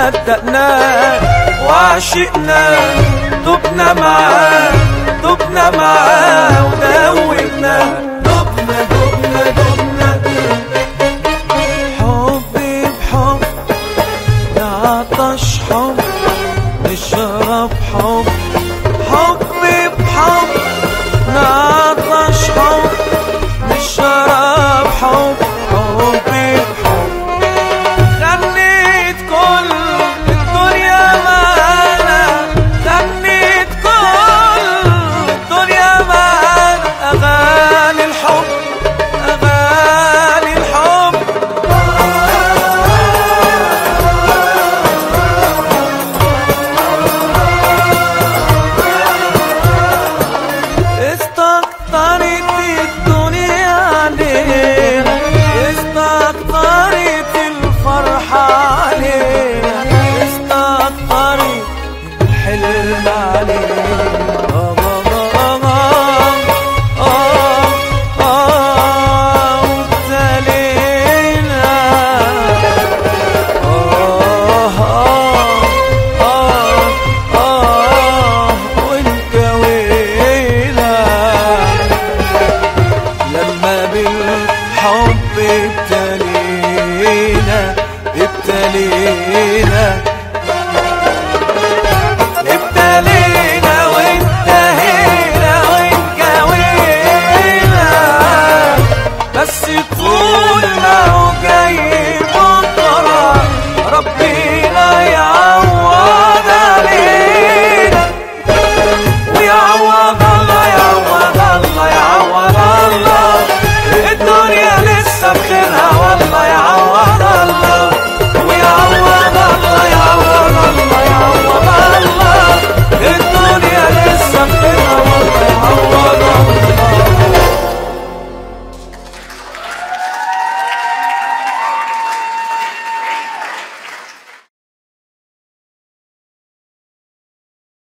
صدقناه وعشقنا دبنا معاه دبنا معاه ودوبنا دبنا دبنا دبنا حبي بحب نعطش حب نشرب حب حبي بحب نعطش حب نشرب حب حبي بحب خليت كل الدنيا معانا خليت كل الدنيا معانا أغاني الحب أغاني الحب استكترت